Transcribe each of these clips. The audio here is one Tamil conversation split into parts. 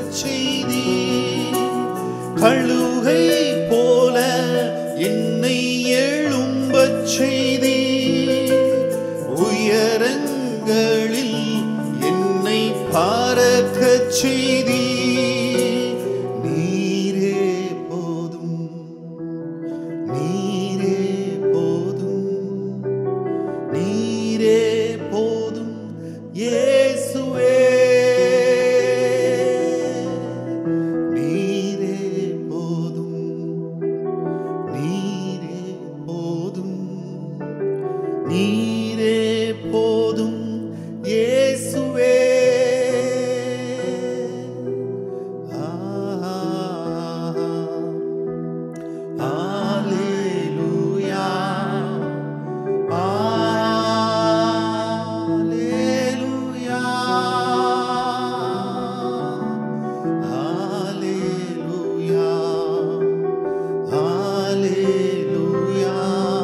செய்தி கழுகை போல என்னை எழும்பச் செய்தி உயரங்களில் என்னை பாரக்கச் செய்தி நீரே போதும் நீரே போதும் நீரே போதும் இயேசுவே நீரே போதும் நீரே போதும் நீரே போதும் இயேசுவே Alleluia. Alleluia. Alleluia. Alleluia.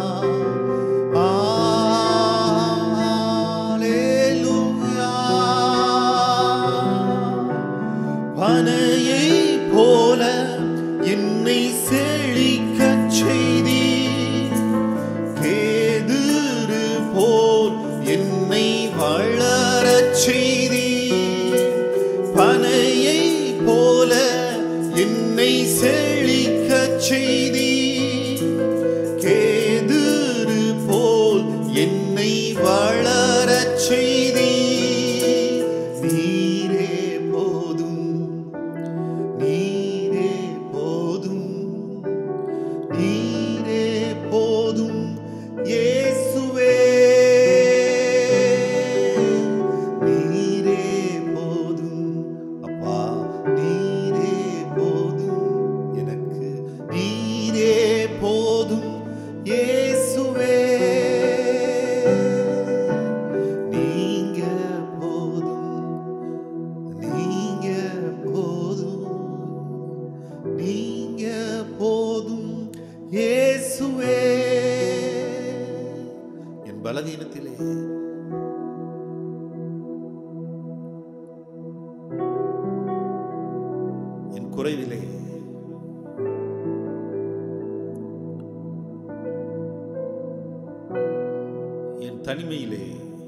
Alleluia. பனையை போல என்னை செழிக்கச் செய்தி கேதுரு போல் என்னை வளரச் செய்தி பனையை போல என்னை செழிக்கச் செய்தி கேதுரு போல் என்னை வளரச் செய்தி நீரே போதும் நீரே போதும் நீரே போதும் இயேசுவே நீரே போதும் அப்பா நீரே போதும் எனக்கு நீரே போதும் இயேசுவே நீங்க போதும் நீங்க போதும் நீங்க போதும் இயேசுவே என் பலவீனத்திலே என் குறைவிலே என் தனிமையிலே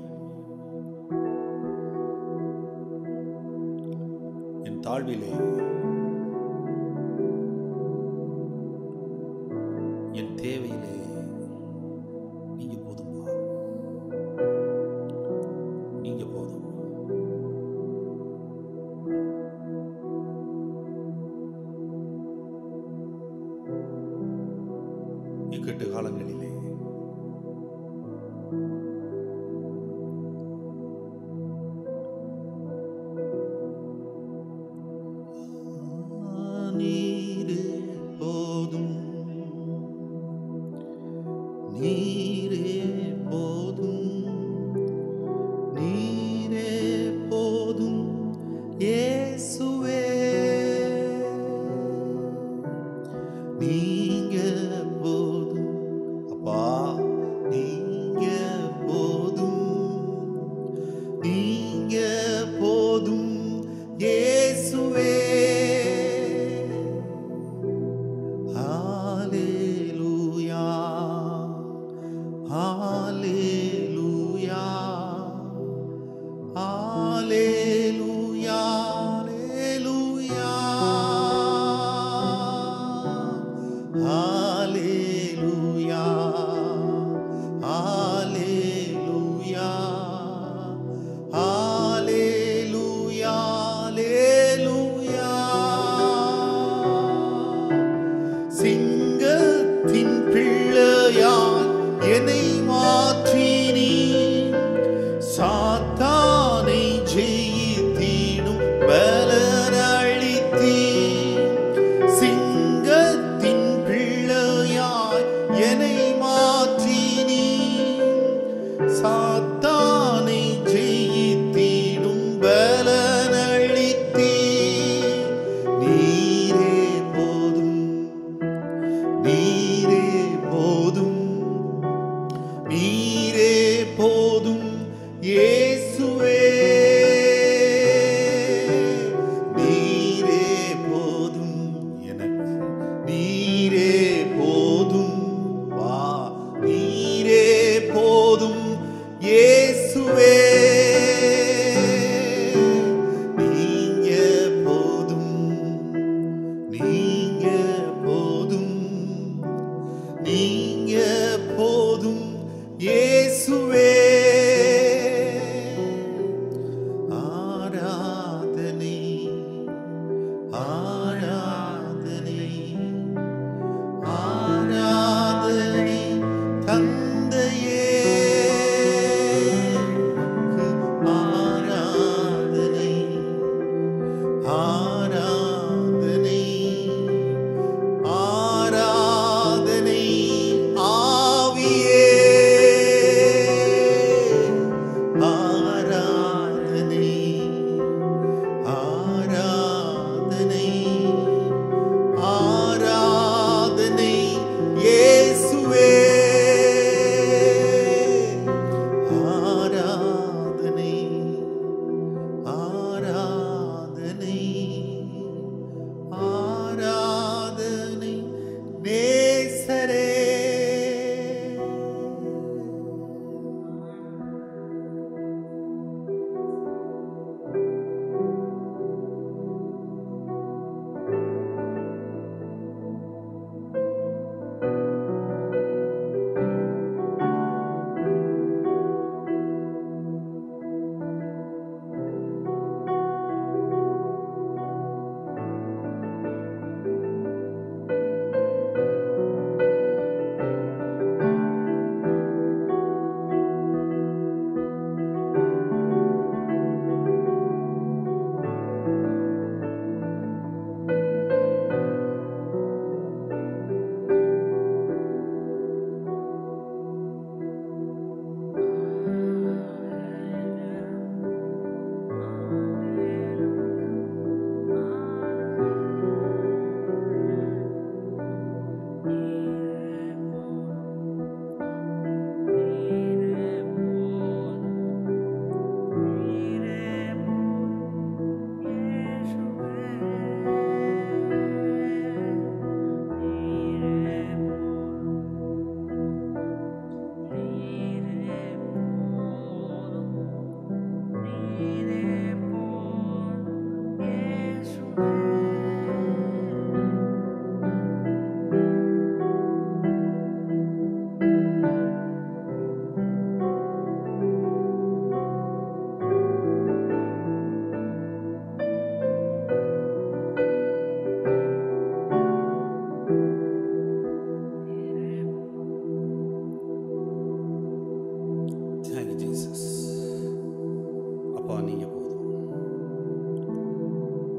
என் தாழ்விலே என் தேவையிலே நீங்க போதுமா நீங்க போதும் இக்கட்டு காலங்களிலே நீரே போதும் நீரே போதும் நீரே போதும் இயேசுவே நீங்க போதும் அப்பா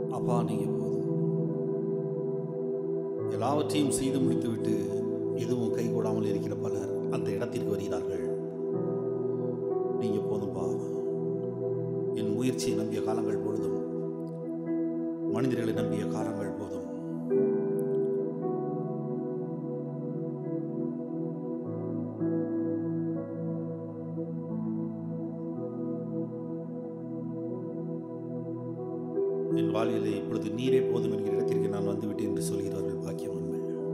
அப்பா நீங்க போதும் எல்லாவற்றையும் செய்து முடித்துவிட்டு எதுவும் கைகூடாமல் இருக்கிற பலர் அந்த இடத்திற்கு வருகிறார்கள் நீங்க போதும்பா என் முயற்சியை நம்பிய காலங்கள் பொழுதும் மனிதர்களை நம்பிய காலங்கள் போதும் என் வாழ்விலே இப்பொழுது நீரே போதும் என்கிற இடத்திற்கு நான் வந்துவிட்டேன் என்று சொல்கிறார்கள் பாக்கியவான்கள்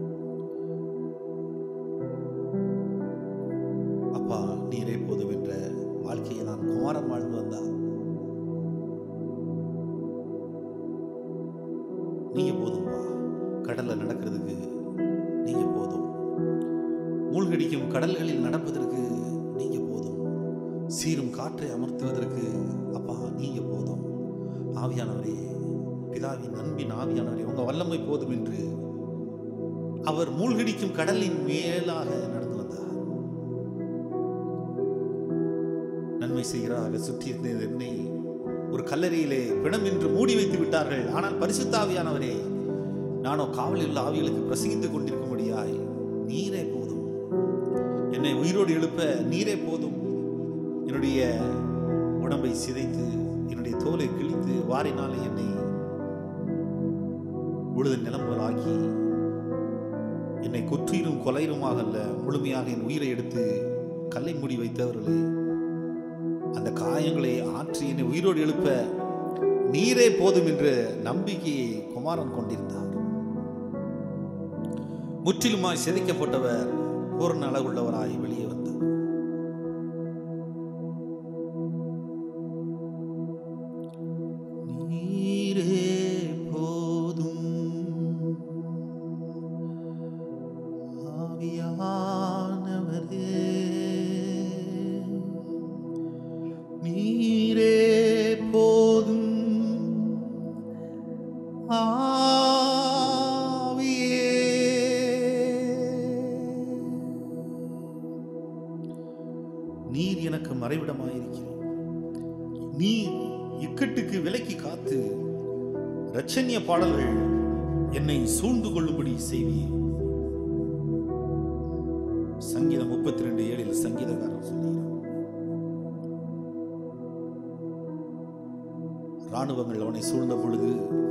அப்பா நீரே போதும் என்ற வாழ்க்கையை நான் குமாரன் வாழ்ந்து வந்தா நீங்க போதும்பா கடல்ல நடக்கிறதுக்கு நீங்க போதும் மூழ்கடிக்கும் கடல்களில் நடப்பதற்கு நீங்க போதும் சீரும் காற்றை அமர்த்துவதற்கு அப்பா நீங்க போதும் ஆவியானவரே பிதாவின் அன்பின் ஆவியானவரே உங்க வல்லமை போதும் என்று அவர் மூழ்கடிக்கும் கடலின் மேலாக நடந்து வந்தார் நன்மை செய்கிறாக சுற்றி இருந்த என்னை ஒரு கல்லறையிலே பிணம் என்று மூடி வைத்து விட்டார்கள் ஆனால் பரிசுத்த ஆவியானவரே நானோ காவலில் உள்ள ஆவிகளுக்கு பிரசங்கித்துக் கொண்டிருக்கும்படியாய் நீரே போதும் என்னை உயிரோடு எழுப்ப நீரே போதும் என்னுடைய உடம்பை சிதைத்து என்னுடைய தோலை கிழித்து வாரினாலே என்னை உழுத நிலம்பலாக்கி என்னை குற்றிலும் கொலையிலுமாக அல்ல முழுமையாக என் உயிரை எடுத்து கல்லை மூடி வைத்தவர்களே அந்த காயங்களை ஆற்றி என்னை உயிரோடு எழுப்ப நீரே போதும் என்ற நம்பிக்கையை குமாரன் கொண்டிருந்தார் முற்றிலுமாய் சிதைக்கப்பட்டவர் பூர்ண அளவுள்ளவராய் வெளியே வந்தார் நீரே போதும் ஆவியானவரே நீரே போதும் ஆவியே நீர் எனக்கு மறைவிடமாயிருக்கிறீர் நீர் இக்கட்டுக்கு விலக்கி காத்து இரட்சண்ய பாடல்கள் என்னை சூழ்ந்து கொள்ளும்படி செய்வீர் சங்கீதம் முப்பத்தி ரெண்டு ஏழில் சங்கீதக்காரன் சொல்லுகிறார் ராணுவங்கள் அவனை சூழ்ந்த பொழுது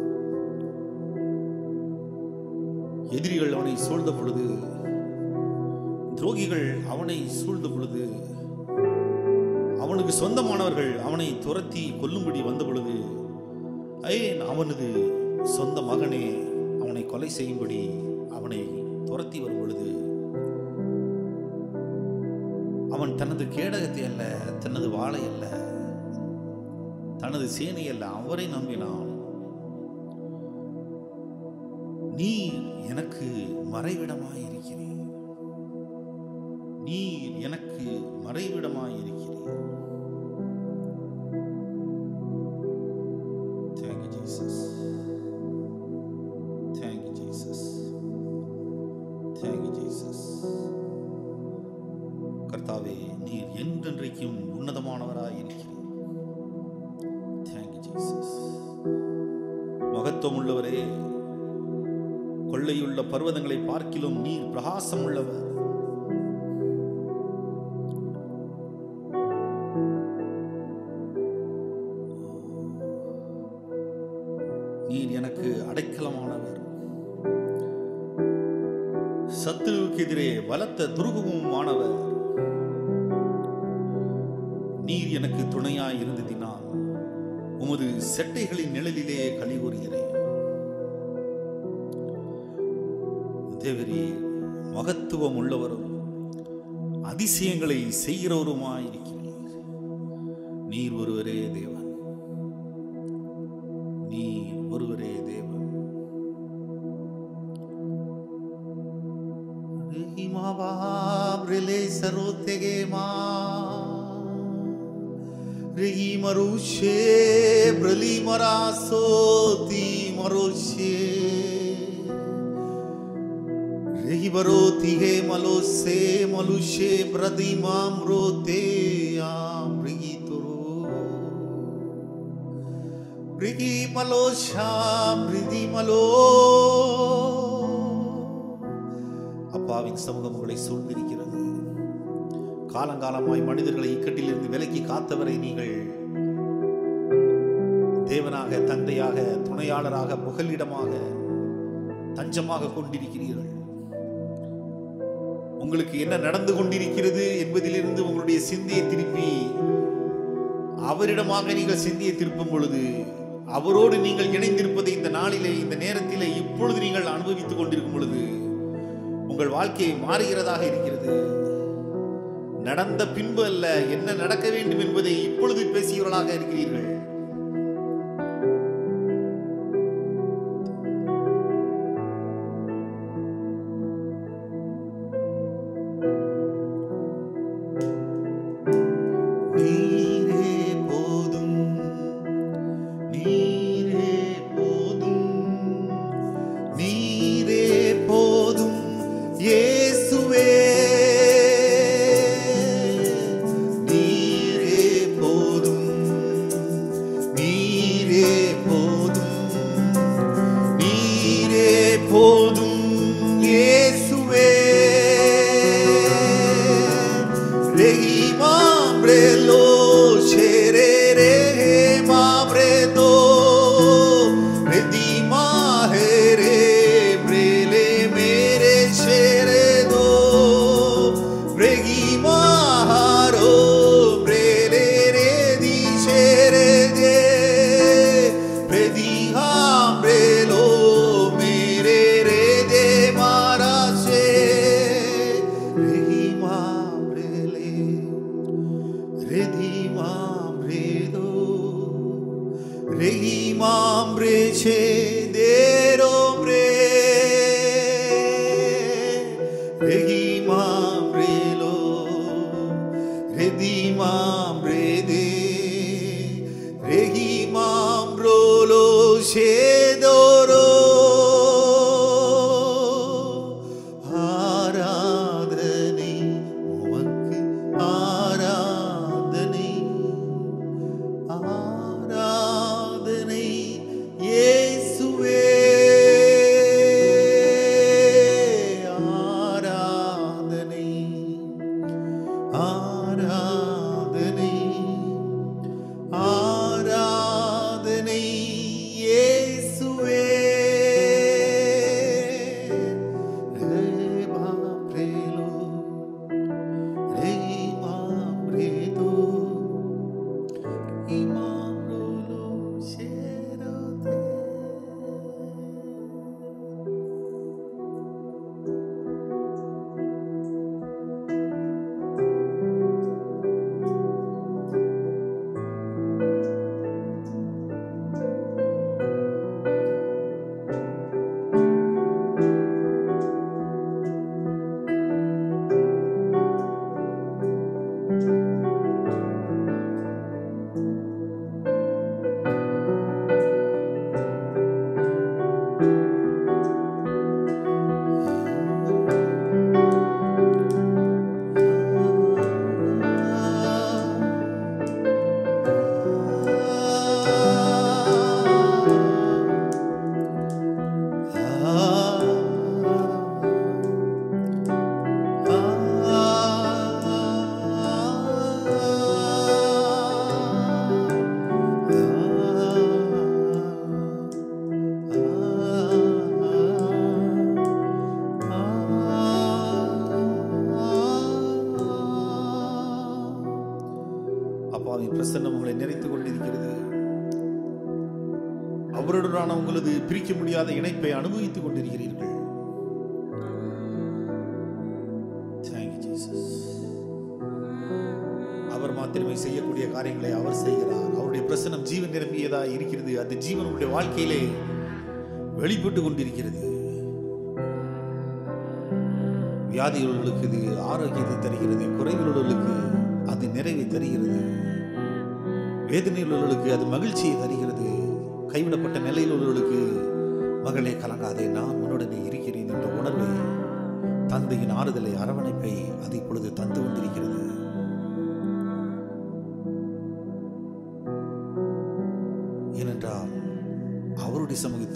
எதிரிகள் அவனை சூழ்ந்த பொழுது துரோகிகள் அவனை சூழ்ந்த பொழுது அவனுக்கு சொந்தமானவர்கள் அவனை துரத்தி கொல்லும்படி வந்த பொழுது ஏன் அவனது சொந்த மகனே அவனை கொலை செய்யும்படி அவனை துரத்தி வரும் பொழுது அவன் தனது கேடகத்தை அல்ல தனது வாளை அல்ல தனது சேனை அல்ல அவரை நம்பினான் நீர் எனக்கு மறைவிடமாயிருக்கிறீர் நீர் எனக்கு மறைவிடமாயிருக்கிறீர் Thank you, Jesus. Thank you, Jesus. Thank you, Jesus. கர்த்தாவே நீர் என்றென்றைக்கும் உன்னதமானவராய் இருக்கிறீர் Thank you, Jesus. மகத்துவம் உள்ளவரே கொள்ளையுள்ள பர்வதங்களை பார்க்கிலும் நீர் பிரகாசம் உள்ளவர் நீர் எனக்கு அடைக்கலமானவர் சத்துருவுக்கு எதிரே பலத்த துருகமும் ஆனவர் நீர் எனக்கு துணையாய் இருந்ததினால் உமது செட்டைகளின் நிழலிலே களி கூறுகிறேன் தேவரே மகத்துவம் உள்ளவரும் அதிசயங்களை செய்கிறவருமாயிருக்கிறீர் நீர் ஒருவரே தேவன் நீர் ஒருவரே தேவன் Rigi marushe, brali maraso, ti marushe. Rigi baroti he malose, malushe, bradi mamrote, am rigi toro. ரிகிமலோ Sham ரிதிமலோ அப்பாவின் சமூகம் உங்களை சூழ்ந்திருக்கிறது காலங்காலமாய் மனிதர்களை இக்கட்டிலிருந்து விலக்கி காத்தவரை நீங்கள் தேவனாக தந்தையாக துணையாளராக புகலிடமாக தஞ்சமாக கொண்டிருக்கிறீர்கள் உங்களுக்கு என்ன நடந்து கொண்டிருக்கிறது என்பதிலிருந்து உங்களுடைய சிந்தையை திருப்பி அவரிடமாக நீங்கள் சிந்தியை திருப்பும் பொழுது அவரோடு நீங்கள் இணைந்திருப்பதை இந்த நாளிலே இந்த நேரத்திலே இப்பொழுது நீங்கள் அனுபவித்துக் கொண்டிருக்கும் பொழுது உங்கள் வாழ்க்கை மாறுகிறதாக இருக்கிறது நடந்த பின்பு அல்ல என்ன நடக்க வேண்டும் என்பதை இப்பொழுது பேசியவர்களாக இருக்கிறீர்கள் நீரே போதும் நீரே போதும் நீரே போதும் இயேசுவே நீரே போதும் நீரே போதும் நீரே போதும் இயேசுவே Regi mambre lo sherere mambre do Redi mahere brele mere shere do Regi maharo brele re di shere de Redi hambre lo mere re de mara se Regi mambrele Redimambredo Regimambre cederombre Regimambrelo Redimambrede Regimambrolo cedoro ஆராதனை உமக்கு ஆராதனை ஆராதனை இயேசுவே ஆராதனை ஆராதனை ஆராதனை இயேசுவே Reba prelo, Reba predo, Imam lolo sherote. அப்பாவின் பிரசன்னம் உங்களை நிறைத்துக் கொண்டிருக்கிறது அவருடனான உங்களது பிரிக்க முடியாத இணைப்பை அனுபவித்துக் கொண்டிருக்கிறீர்கள் Thank you, Jesus. அவர் மாத்திரமே செய்யக்கூடிய காரியங்களை அவர் செய்கிறார் அவருடைய பிரசனம் ஜீவன் நிரம்பியதா இருக்கிறது அந்த ஜீவன் உங்களுடைய வாழ்க்கையிலே வெளிப்பட்டு கொண்டிருக்கிறது வியாதியுள்ளவர்களுக்கு இது ஆரோக்கியத்தை தருகிறது குறைவுள்ளவர்களுக்கு அது நிறைவை தருகிறது வேதனையில் உள்ளவர்களுக்கு அது மகிழ்ச்சியை தருகிறது கைவிடப்பட்ட நிலையில் உள்ளவர்களுக்கு மகளே கலங்காதே நான் உன்னுடனே இருக்கிறேன் என்ற உணர்வை தந்தையின் ஆறுதலை அரவணைப்பை அது இப்பொழுது தந்து கொண்டிருக்கிறது ஏனென்றால்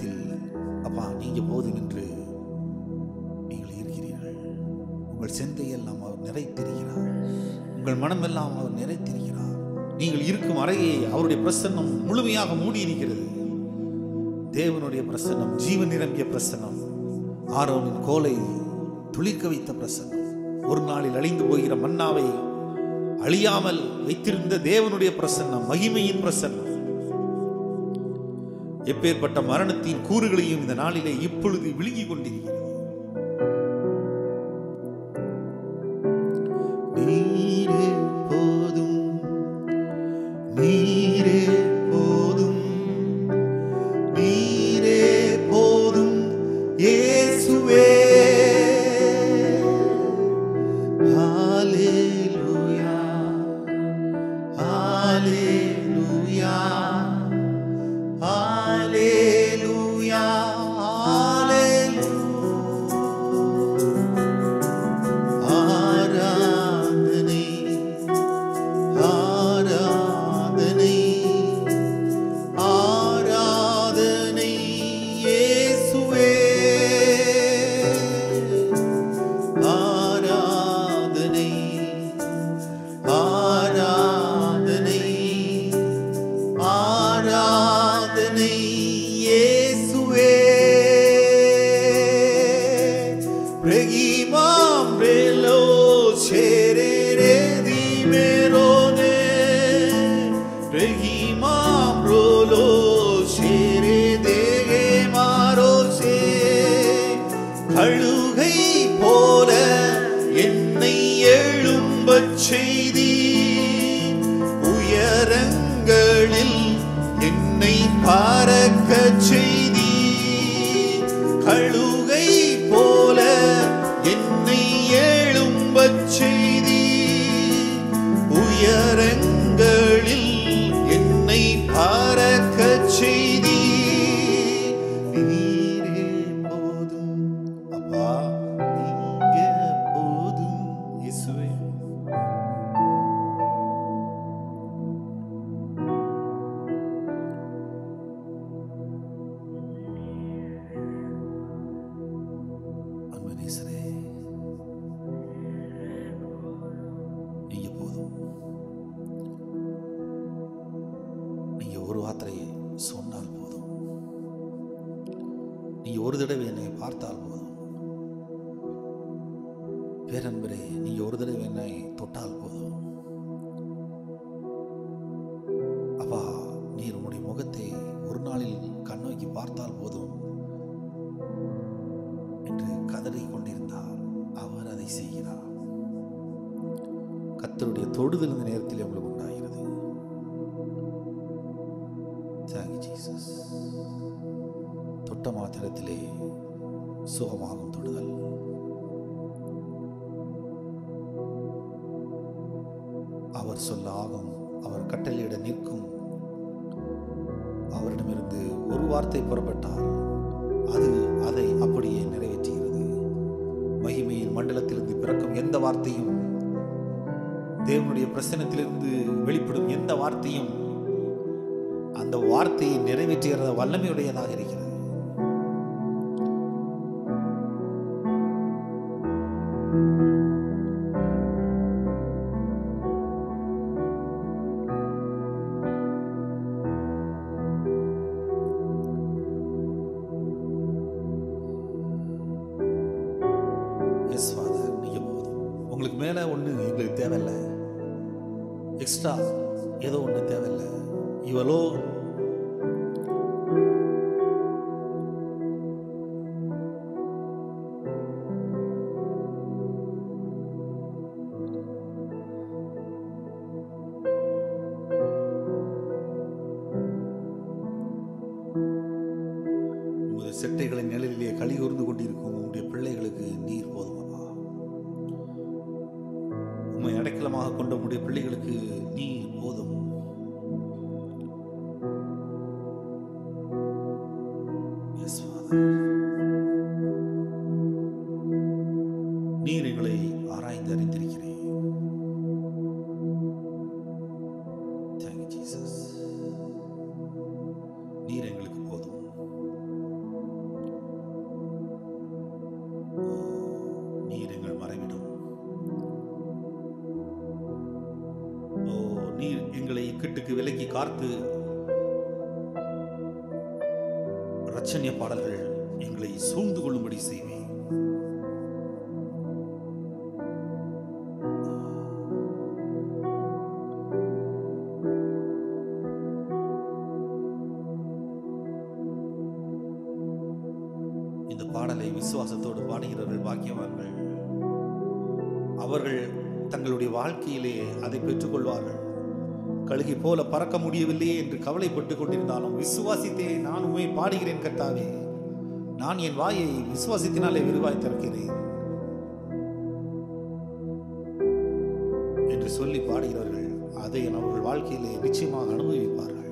இடத்தில் அப்பா நீங்க போதும் என்று நீங்கள் இருக்கிறீர்கள் உங்கள் சிந்தையெல்லாம் அவர் நிறைத்திருக்கிறார் உங்கள் மனமெல்லாம் அவர் நிறைத்திருக்கிறார் நீங்கள் இருக்கும் அறையை அவருடைய பிரசன்னம் முழுமையாக மூடி இருக்கிறது தேவனுடைய பிரசன்னம் ஜீவன் நிரம்பிய பிரசன்னம் ஆரோனின் கோலை துளிர்க்க வைத்த பிரசன்னம் ஒரு நாளில் அழிந்து போகிற மன்னாவை அழியாமல் வைத்திருந்த தேவனுடைய பிரசன்னம் மகிமையின் பிரசன்னம் எப்பேற்பட்ட மரணத்தின் கூறுகளையும் இந்த நாளிலே இப்பொழுது விழுங்கிக் கொண்டிருக்கிறது நீரே போதும் நீரே போதும் நீரே போதும் இயேசுவே ஹalleluya ஹalleluya ஹalleluya ஆராதனை ஆராதனை ஆராதனை இயேசுவே ஆராதனை ஆராதனை ஆராதனை இயேசுவே Pregimam velo cerere di merone Pregimam rolo cere de marose கழுகை போல என்னை எழும்பச் செய்தி உயரங்களில் என்னை பறக்கச் செய்தி கழுகை போல என்னை எழும்பச் செய்தி உயரங்களில் என்னை பறக்கச் செய்தி நீரே போதும் அப்பா நீங்க போதும் இயேசுவே அன்பு நேசரே நீங்க போதும் நீங்க ஒரு வார்த்தையை சொன்னால் போதும் நீங்க ஒரு தடவை என்னை பார்த்தால் போதும் பேரன்பரே நீங்க ஒரு தடவை என்னை தொட்டால் போதும் அப்பா நீர் உம்முடைய முகத்தை ஒரு நாளில் கண்ணோக்கி பார்த்தால் போதும் என்று கதறிக் கொண்டிருந்தார் அவர் அதை செய்கிறார் கத்தருடைய தொடுதல் இந்த நேரத்தில் உங்களுக்கு உண்டாகிறது Thank you, Jesus. தொட்ட மாத்திரத்திலே சுகமாகும் தொடுதல் அவர் சொல்ல ஆகும் அவர் கட்டளையிட நிற்கும் அவரிடமிருந்து ஒரு வார்த்தை புறப்பட்டால் அது அதை அப்படியே நிறைவேற்றுகிறது மகிமையின் மண்டலத்திலிருந்து பிறக்கும் எந்த வார்த்தையும் தேவனுடைய பிரசனத்திலிருந்து வெளிப்படும் எந்த வார்த்தையும் அந்த வார்த்தையை நிறைவேற்றுகிற வல்லமையுடையதாக இருக்கிறது எஸ் ஃபாதர் நீங்க போதும் உங்களுக்கு மேல ஒண்ணு எங்களுக்கு தேவையில்லை எக்ஸ்ட்ரா ஏதோ ஒண்ணு தேவையில்லை இவளோ உமது செட்டைகளின் நிழலிலே களி கூர்ந்து கொண்டிருக்கும் உம்முடைய பிள்ளைகளுக்கு நீர் போதுமப்பா உம்மை அடைக்கலமாக கொண்ட உம்முடைய பிள்ளைகளுக்கு நீர் போதும் Yes, Father. நீர் எங்களை ஆராய்ந்து அறிந்திருக்கிறேன் Thank you, Jesus. நீர் எங்களுக்கு போதும் காத்து ரட்சண்ய பாடல்கள் எங்களை சூழ்ந்து கொள்ளும்படி செய்வேன் இந்த பாடலை விசுவாசத்தோடு பாடுகிறவர்கள் பாக்கியவான்கள் அவர்கள் தங்களுடைய வாழ்க்கையிலே அதை பெற்றுக்கொள்வார்கள் கழுகை போல பறக்க முடியவில்லையே என்று கவலைப்பட்டுக் கொண்டிருந்தாலும் விசுவாசித்தே நான் உண்மை பாடுகிறேன் கர்த்தாவே நான் என் வாயை விசுவாசத்தினாலே விரிவாய் திறக்கிறேன் என்று சொல்லி பாடுகிறவர்கள் அதை அவர்கள் வாழ்க்கையிலே நிச்சயமாக அனுபவிப்பார்கள்